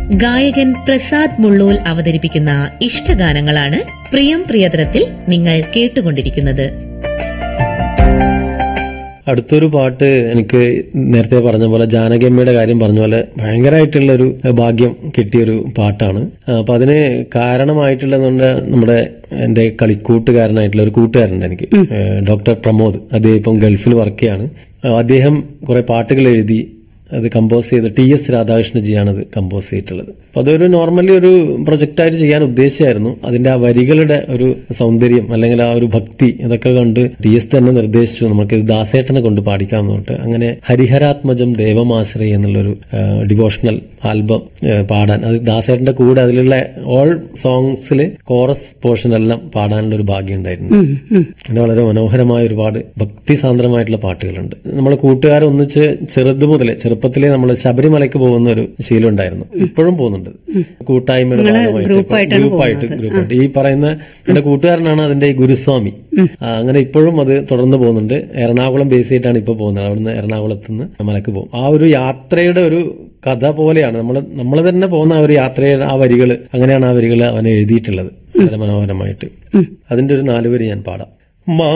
ഗായകൻ പ്രസാദ് മുള്ളൂൽ അവതരിപ്പിക്കുന്ന ഇഷ്ടഗാനങ്ങളാണ് പ്രിയം പ്രിയതരത്തിൽ നിങ്ങൾ കേട്ടുകൊണ്ടിരിക്കുന്നത് അടുത്തൊരു പാട്ട് എനിക്ക് നേരത്തെ പറഞ്ഞ പോലെ ജാനകിയമ്മയുടെ കാര്യം പറഞ്ഞ പോലെ ഭയങ്കരമായിട്ടുള്ള ഒരു ഭാഗ്യം കിട്ടിയൊരു പാട്ടാണ് അപ്പൊ അതിന് കാരണമായിട്ടുള്ള നമ്മുടെ നമ്മുടെ എന്റെ കളിക്കൂട്ടുകാരനായിട്ടുള്ള ഒരു കൂട്ടുകാരുണ്ട് എനിക്ക് ഏഹ് ഡോക്ടർ പ്രമോദ് അദ്ദേഹം ഇപ്പം ഗൾഫിൽ വർക്ക് ചെയ്യാണ് അദ്ദേഹം കുറെ പാട്ടുകൾ എഴുതി അത് കമ്പോസ് ചെയ്ത് ടി എസ് രാധാകൃഷ്ണജിയാണ് അത് കമ്പോസ് ചെയ്തിട്ടുള്ളത് അപ്പൊ അതൊരു നോർമലി ഒരു പ്രൊജക്റ്റായിട്ട് ചെയ്യാൻ ഉദ്ദേശിച്ചായിരുന്നു അതിന്റെ ആ വരികളുടെ ഒരു സൗന്ദര്യം അല്ലെങ്കിൽ ആ ഒരു ഭക്തി ഇതൊക്കെ കണ്ട് ടി എസ് തന്നെ നിർദ്ദേശിച്ചു നമുക്ക് ഇത് ദാസേട്ടനെ കൊണ്ട് പാടിക്കാമെന്ന് പറഞ്ഞിട്ട് അങ്ങനെ ഹരിഹരാത്മജം ദേവമാശ്രയി എന്നുള്ളൊരു ഡിവോഷണൽ ആൽബം പാടാൻ അത് ദാസേട്ടന്റെ കൂടെ അതിലുള്ള ഓൾ സോങ്സിൽ കോറസ് പോർഷൻ എല്ലാം പാടാനുള്ള ഒരു ഭാഗ്യം ഉണ്ടായിരുന്നു അങ്ങനെ വളരെ മനോഹരമായ ഒരുപാട് ഭക്തിസാന്ദ്രമായിട്ടുള്ള പാട്ടുകളുണ്ട് നമ്മൾ കൂട്ടുകാരെ ഒന്നിച്ച് ചെറുത് മുതലേ ചെറുപ്പത്തിലേ നമ്മൾ ശബരിമലയ്ക്ക് പോകുന്ന ഒരു ശീലം ഉണ്ടായിരുന്നു ഇപ്പോഴും പോകുന്നുണ്ട് കൂട്ടായ്മയുടെ ഭാഗമായിട്ട് ഗ്രൂപ്പായിട്ടാണ് ഗ്രൂപ്പായിട്ട് ഗ്രൂപ്പായിട്ട് ഈ പറയുന്ന എന്റെ കൂട്ടുകാരനാണ് അതിന്റെ ഈ ഗുരുസ്വാമി ആ, അങ്ങനെ ഇപ്പോഴും അത് തുടർന്ന് പോകുന്നുണ്ട് എറണാകുളം ബേസ് ചെയ്തിട്ടാണ് ഇപ്പൊ പോകുന്നത് അവിടുന്ന് എറണാകുളത്ത് നിന്ന് മലക്ക് പോകും ആ ഒരു യാത്രയുടെ ഒരു കഥ പോലെയാണ് നമ്മൾ നമ്മൾ തന്നെ പോകുന്ന ആ ഒരു യാത്രയുടെ ആ വരികൾ അങ്ങനെയാണ് ആ വരികൾ അവൻ എഴുതിയിട്ടുള്ളത് വളരെ മനോഹരമായിട്ട് അതിന്റെ ഒരു നാലുവരി ഞാൻ പാടാം മാ